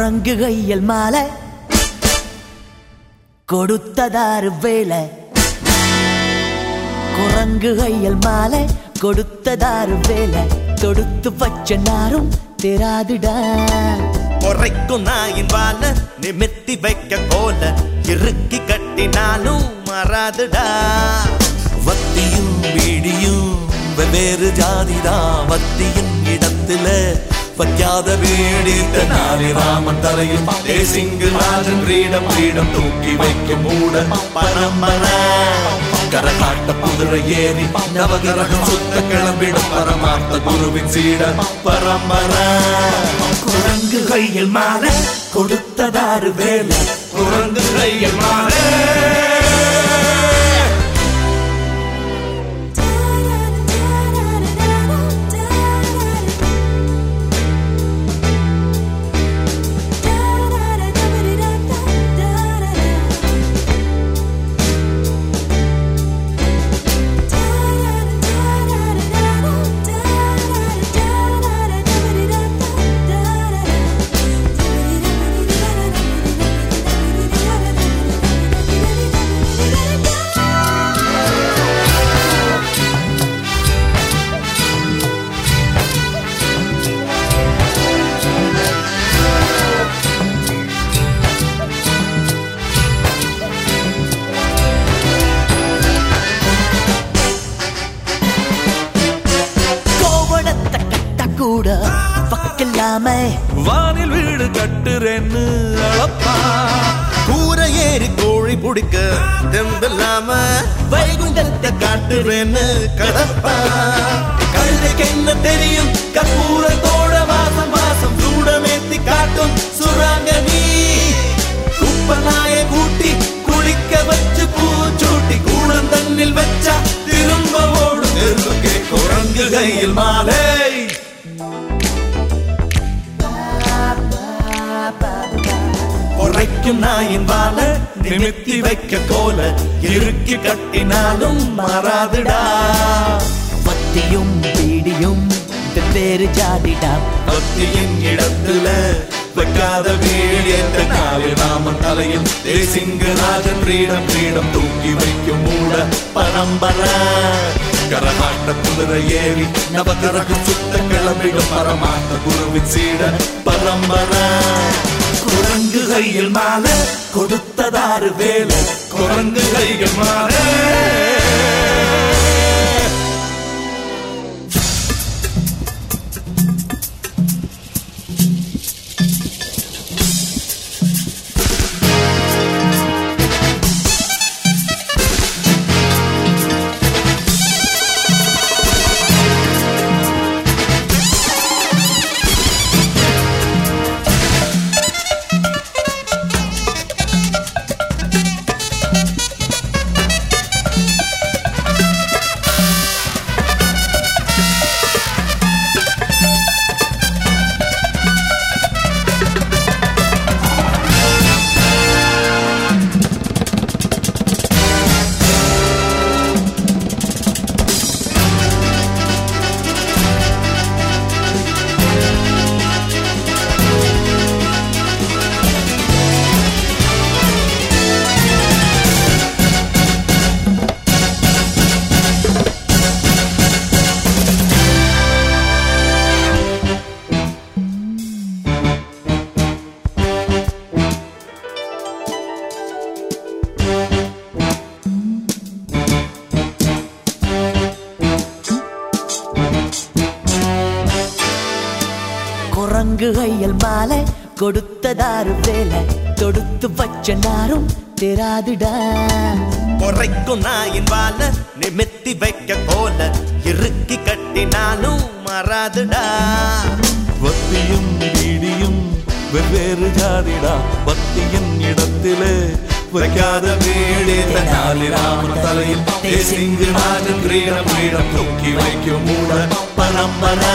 குரங்கு கையில் மாலை கொடுத்ததாறு வேலை குரங்கு கையில் மாலை கொடுத்ததாறு வேலை தொடுத்து பச்ச நாரும் தெராதுடா குறைக்கும் நாயின் வாழ நிமித்தி வைக்க கோல இறுக்கி கட்டினாலும் மாறாதுடா வத்தியும் வீடியும் வெவ்வேறு ஜாதிதான் வத்தியின் இடத்துல வைக்காத வீடு நாளை ராமன் தலையில் தேசிங்கு ராஜன் கிரீடம் கிரீடம் தூக்கி வைக்கும் மூட பரம்பரை கரகாட்ட குதிரை ஏறி நவகிரகம் சுத்த கிளம்பிடும் பரமார்த்த குருவின் சீட பரம்பரை குரங்கு கையில் மாலை கொடுத்ததாறு வேலை குரங்கு கையில் மாலை கோவணத்தை கட்ட கூட பக்கல்லாம வானில் வீடு கட்டுறேன்னு அளப்பா கூரை ஏறி கோழி பிடிக்க தெம்பில்லாம வைகுண்டத்தை காட்டுறேன்னு கடப்பா கழுதைக்கு என்ன தெரியும் கற்பூரத்தோட வாசம் வாசம் சூடமேத்தி காட்டும் சுராங்க நீ குப்பனாய கூட்டி குளிக்க வச்சு பூச்சூட்டி கூடம் தண்ணில் வச்சா திரும்ப ஓடும் தெருவுக்கே குரங்கு கையில் மாலை குறைக்கும் நாயின் வாழ நிமித்தி வைக்க கோல இறுக்கி கட்டினாலும் மாறாதுடா பத்தியும் பீடியும் வெவ்வேறு ஜாதிடா பக்தியின் இடத்துல வைக்காத வீடு என்ற நாளில் ராமன் தலையில் தேசிங்கு ராஜன் கிரீடம் கிரீடம் தூக்கி வைக்கும் மூட பரம்பரை கரகாட்ட குதிரை ஏறி நவகரகம் சுத்த கிளம்பிடும் பரமாத்த குருவின் சீட பரம்பரை குரங்கு கையில் மாலை கொடுத்ததாறு வேலை குரங்கு கையில் மாலை குரங்கு கையில் மாலை கொடுத்ததாறு வேலை தொடுத்து பச்ச நாரும் தெராதுடா குறைக்கும் நாயின் வாழ நிமித்தி வைக்க கோல இறுக்கி கட்டினாலும் மாறாதுடா வத்தியும் வீடியும் வெவ்வேறு ஜாதிடா பக்தியின் இடத்திலே வைக்காத வீடு இந்த நாளில் ராமன் தலையில் தேசிங்கு ராஜன் கிரீடம் கிரீடம் தூக்கி வைக்கும் மூட பரம்பரை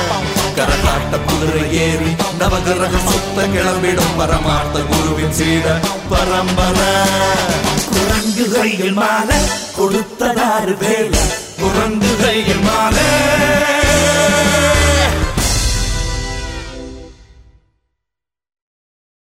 கரகாட்ட குதிரை ஏறி நவகிரகம் சுத்த கிளம்பிடும் பரமார்த்த குருவின் சீட பரம்பரை குரங்கு கையில் மாலை கொடுத்ததாறு வேலை குரங்கு கையில் மாலை